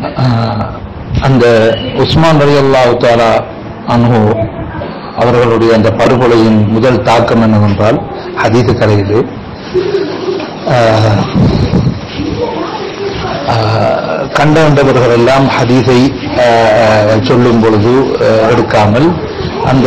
ஆஹ், அந்த உஸ்மான் ரலி அல்லாஹு தாலா அன்ஹு அவர்களுடைய அந்த படுகொலையின் முதல் தாக்கம் என்னவென்றால் ஹதீது கலையிலே ஆஹ், ஆஹ், கண்டவந்தவர்கள் எல்லாம் ஹதீஸை ஆஹ், சொல்லும் பொழுது ஆஹ், எடுக்காமல் அந்த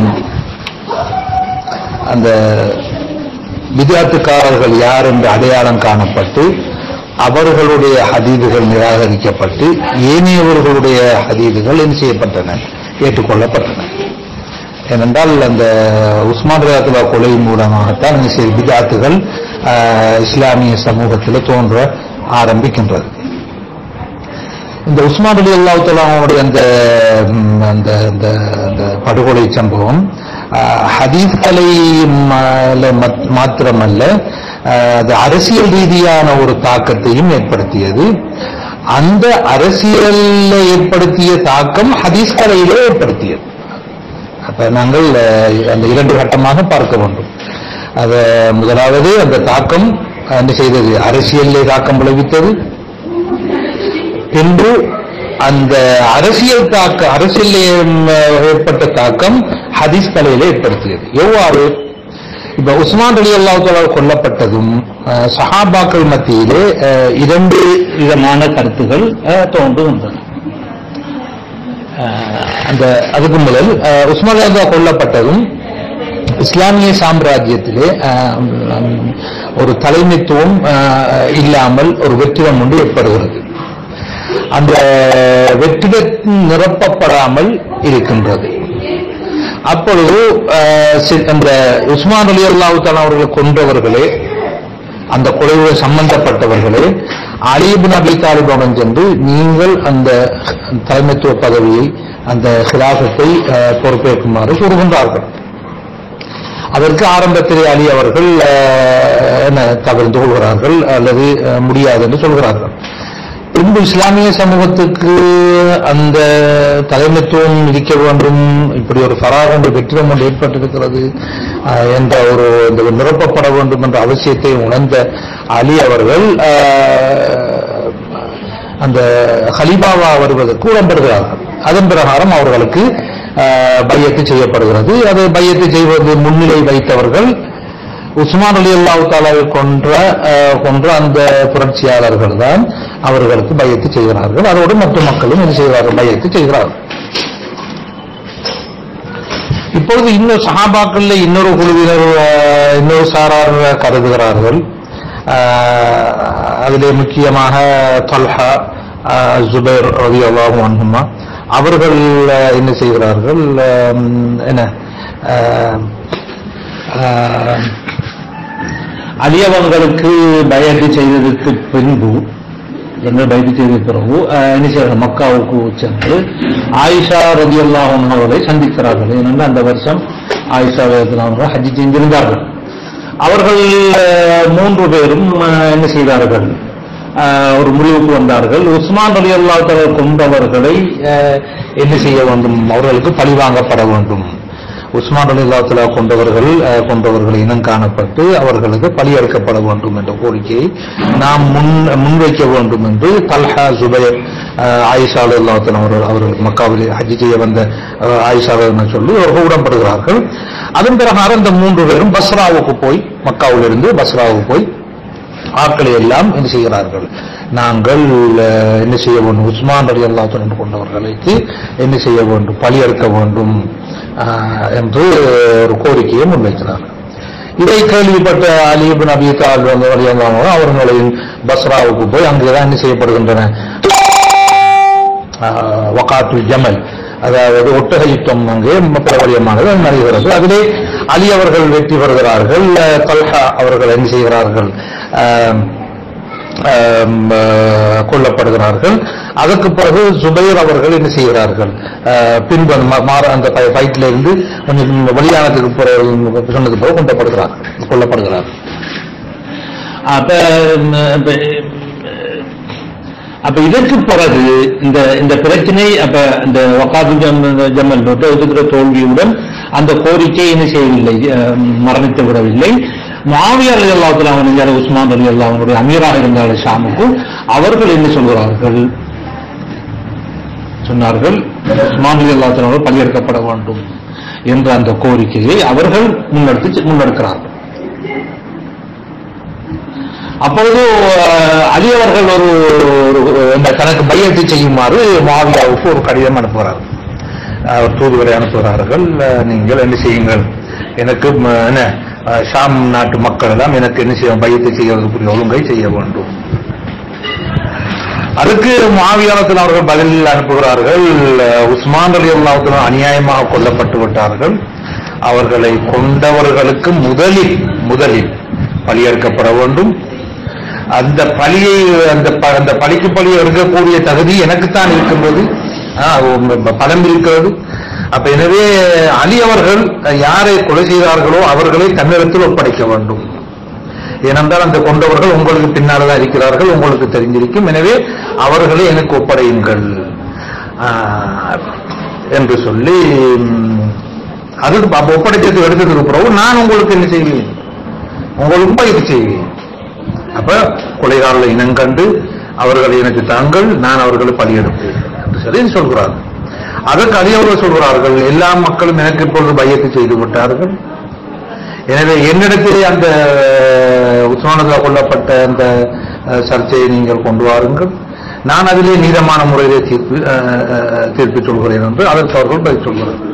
அந்த விதாத்துக்காரர்கள் யார் என்று அடையாளம் காணப்பட்டு அவர்களுடைய ஹதீதுகள் நிராகரிக்கப்பட்டு ஏனையவர்களுடைய ஹதீதுகள் என்ன செய்யப்பட்டன ஏற்றுக்கொள்ளப்பட்டன ஏனென்றால் அந்த உஸ்மான் ரயாத்துல்லா கொலை மூலமாகத்தான் இந்த சில விதாத்துகள் ஆஹ், இஸ்லாமிய சமூகத்தில் தோன்ற ஆரம்பிக்கின்றது இந்த உஸ்மான் அலி அல்லாஹுடைய அந்த ம், அந்த அந்த அந்த படுகொலை சம்பவம் ஆஹ், ஹதீஸ்களை ம- மத்- மாத்திரமல்ல ஆஹ், அது அரசியல் ரீதியான ஒரு தாக்கத்தையும் ஏற்படுத்தியது அந்த அரசியல்ல ஏற்படுத்திய தாக்கம் ஹதீஸ் கலையிலே ஏற்படுத்தியது அப்ப நாங்கள் அஹ், அந்த இரண்டு கட்டமாக பார்க்க வேண்டும் அத முதலாவது அந்த தாக்கம் என்ன செய்தது அரசியலிலே தாக்கம் விளைவித்தது பின்பு அந்த அரசியல் தாக்க அரசியலில் ஏற்பட்ட தாக்கம் ஹதீஸ் கலையில ஏற்படுத்தியது எவ்வாறு இப்ப உஸ்மான் அலி அல்லாஹ் கொல்லப்பட்டதும் அஹ், சஹாபாக்கள் மத்தியிலே அஹ், இரண்டு விதமான கருத்துகள் அஹ், தோன்றுகின்றன அஹ், அந்த அதுக்கு முதல் அஹ், உஸ்மான் அலி அல்லாஹ் கொல்லப்பட்டதும் இஸ்லாமிய சாம்ராஜ்யத்திலே அஹ், உம், ஒரு தலைமைத்துவம் அஹ், இல்லாமல் ஒரு வெற்றிடம் ஒன்று ஏற்படுகிறது அந்த வெற்றிடம் நிரப்பப்படாமல் இருக்கின்றது அப்பொழுது அஹ், சி- அந்த உஸ்மான் அலி அல்லாஹான் அவர்களை கொன்றவர்களே அந்த கொலையுடன் சம்பந்தப்பட்டவர்களே அலிபின் அபி தாலிபுடன் சென்று நீங்கள் அந்த தலைமைத்துவ பதவியை அந்த கிலாபத்தை அஹ், பொறுப்பேற்குமாறு கூறுகின்றார்கள் அதற்கு ஆரம்பத்திலே அலி அவர்கள் அஹ், என்ன தவிர்த்து கொள்கிறார்கள் அல்லது அஹ், முடியாது என்று சொல்கிறார்கள் பின்பு இஸ்லாமிய சமூகத்துக்கு அந்த தலைமைத்துவம் இருக்க வேண்டும் இப்படி ஒரு ஃபராக் ஒன்று வெற்றிடம் ஒன்று ஏற்பட்டிருக்கிறது அஹ், என்ற ஒரு இந்த நிரப்பப்பட வேண்டும் என்ற அவசியத்தை உணர்ந்த அலி அவர்கள் அஹ், அந்த ஹலிபாவா வருவதற்கு உடன்படுகிறார்கள் அதன் பிரகாரம் அவர்களுக்கு அஹ், பையத்து செய்யப்படுகிறது அது பையத்து செய்வது முன்னிலை வைத்தவர்கள் உஸ்மான் அலி அல்லாஹ் தாலாவை கொன்ற அஹ், கொன்ற அந்த புரட்சியாளர்கள் தான் அவர்களுக்கு பையத்து செய்கிறார்கள் அதோடு மற்ற மக்களும் என்ன செய்கிறார்கள் பையத்து செய்கிறார்கள் இப்பொழுது இன்னொரு சஹாபாக்கள்ல இன்னொரு குழுவினர் அஹ், இன்னொரு சாரார் கருதுகிறார்கள் அஹ், அதிலே முக்கியமாக தல்ஹா அஹ், ஜுபைர் ரவி அல்லாஹும் அன்ஹுமா அவர்கள் அஹ், என்ன செய்கிறார்கள் அஹ், என்ன அஹ், அஹ், அலியவங்களுக்கு பயத்து செய்ததற்கு பின்பு என்ன பயத்து செய்த பிறகு அஹ், என்ன செய்யறாங்க மக்காவுக்கு சென்று ஆயிஷா ரதி அவர்களை சந்திக்கிறார்கள் ஏனென்றால் அந்த வருஷம் ஆயிஷா அவர்கள் ஹஜ்ஜி செஞ்சிருந்தார்கள் அவர்கள் அஹ், மூன்று பேரும் அஹ், என்ன செய்தார்கள் அஹ், ஒரு முடிவுக்கு வந்தார்கள் உஸ்மான் அலி அல்லா கொண்டவர்களை அஹ், என்ன செய்ய வேண்டும் அவர்களுக்கு பழிவாங்கப்பட வேண்டும் உஸ்மான் அலி அல்லா கொண்டவர்கள் அஹ், கொண்டவர்கள் இனம் காணப்பட்டு அவர்களுக்கு பலியறுக்கப்பட வேண்டும் என்ற கோரிக்கையை நாம் முன் முன்வைக்க வேண்டும் என்று தல்ஹா ஜுபைர் அஹ், ஆயிஷா அலி அல்லா அவர்கள் அவர்கள் மக்காவில் ஹஜ்ஜி செய்ய வந்த அஹ், ஆயிஷா என்று சொல்லி அவர்கள் உடன்படுகிறார்கள் அதன் பிரகாரம் இந்த மூன்று பேரும் பஸ்ராவுக்கு போய் மக்காவிலிருந்து பஸ்ராவுக்கு போய் ஆட்களை எல்லாம் என்ன செய்கிறார்கள் நாங்கள் அஹ், என்ன செய்ய வேண்டும் உஸ்மான் அலி அல்லா கொண்டவர்களுக்கு என்ன செய்ய வேண்டும் பலியறுக்க வேண்டும் அஹ், என்று ஒரு கோரிக்கையை முன்வைக்கிறார்கள் இதை கேள்விப்பட்ட அலிபின் அபி தால் வழியாக அவர்களின் பஸ்ராவுக்கு போய் அங்குதான் என்ன செய்யப்படுகின்றன ஆஹ், வகாத்துல் ஜமல் அதாவது ஒட்டக யுத்தம் அங்கே பிரபலியமானது அது நடக்கிறது அதிலே அலி அவர்கள் வெற்றி பெறுகிறார்கள் அஹ், தல்ஹா அவர்கள் என்ன செய்கிறார்கள் ஆம், ஆம், ஆஹ், கொல்லப்படுகிறார்கள் அதற்கு பிறகு சுபைர் அவர்கள் என்ன செய்கிறார்கள் ஆஹ், பின்பு அந்த மா- மாற அந்த ஃபைட்ல இருந்து கொஞ்சம் வெளியானதுக்கு பிறகு சொன்னதுக்கு பிறகு கொல்லப்படுகிறார்கள் கொல்லப்படுகிறார்கள் அப்ப ம், இப்ப, அப்ப இதற்கு பிறகு இந்த இந்த பிரச்சனை அப்ப இந்த வக்காது ஜம்- ஜமல் ஒட்டுகிற தோல்வியுடன் அந்த கோரிக்கை என்ன செய்யவில்லை அஹ், மரணித்து விடவில்லை மாவியா அலி அல்லாத்துல அவன் உஸ்மான் அலி அல்லா அவனுடைய அமீராக இருந்தால் ஷாமுக்கு அவர்கள் என்ன சொல்கிறார்கள் சொன்னார்கள் உஸ்மான் அலி அல்லாஹ் அவர்கள் பலியெடுக்கப்பட வேண்டும் என்ற அந்த கோரிக்கையை அவர்கள் முன்னெடுத்து முன்னெடுக்கிறார்கள் அப்பொழுது அஹ், அலி அவர்கள் ஒரு ஒரு இந்த தனக்கு பையத்தை செய்யுமாறு மாவியாவுக்கு ஒரு கடிதம் அனுப்புகிறார் அவர் தூதுவரை அனுப்புகிறார்கள் அஹ், நீங்கள் என்ன செய்யுங்கள் எனக்கு ம, என்ன அஹ், ஷாம் நாட்டு மக்கள் எல்லாம் எனக்கு என்ன செய்ய பையத்தை செய்வதற்குரிய ஒழுங்கை செய்ய வேண்டும் அதுக்கு மாவியாரத்தில் அவர்கள் பதில் அனுப்புகிறார்கள் அஹ், உஸ்மான் அலி அல்லாஹ் அநியாயமாக கொல்லப்பட்டு விட்டார்கள் அவர்களை கொண்டவர்களுக்கு முதலில் முதலில் பலியேற்கப்பட வேண்டும் அந்த பலியை அந்த ப- அந்த பலிக்கு பலி எடுக்கக்கூடிய தகுதி எனக்குத்தான் இருக்கின்றது ஆ, உம், பலம் இருக்கிறது அப்ப எனவே அலி அவர்கள் யாரை கொலை செய்தார்களோ அவர்களை தன்னிடத்தில் ஒப்படைக்க வேண்டும் ஏனென்றால் அந்த கொண்டவர்கள் உங்களுக்கு பின்னால் தான் இருக்கிறார்கள் உங்களுக்கு தெரிஞ்சிருக்கும் எனவே அவர்களை எனக்கு ஒப்படையுங்கள் ஆ, என்று சொல்லி ம், அதுக்கு அப்ப ஒப்படைச்சது எடுத்ததுக்கு பிறகு நான் உங்களுக்கு என்ன செய்வேன் உங்களுக்கு பயிற்சி செய்வேன் அப்ப கொலைகாரர்களை இனங்கண்டு அவர்களை எனக்கு தாங்கள் நான் அவர்களை பலியெடுப்பேன் என்று சொல்லி சொல்கிறார்கள் அதற்கு அதிகவர்கள் சொல்கிறார்கள் எல்லா மக்களும் எனக்கு இப்பொழுது பையத்தை செய்து விட்டார்கள் எனவே என்னிடத்திலே அந்த உஸ்மானதா கொல்லப்பட்ட அந்த அஹ், சர்ச்சையை நீங்கள் கொண்டு வாருங்கள் நான் அதிலே நீதமான முறையிலே தீர்ப்பு அஹ், அஹ், தீர்ப்பு சொல்கிறேன் என்று அதற்கு அவர்கள் பதில் சொல்கிறார்கள்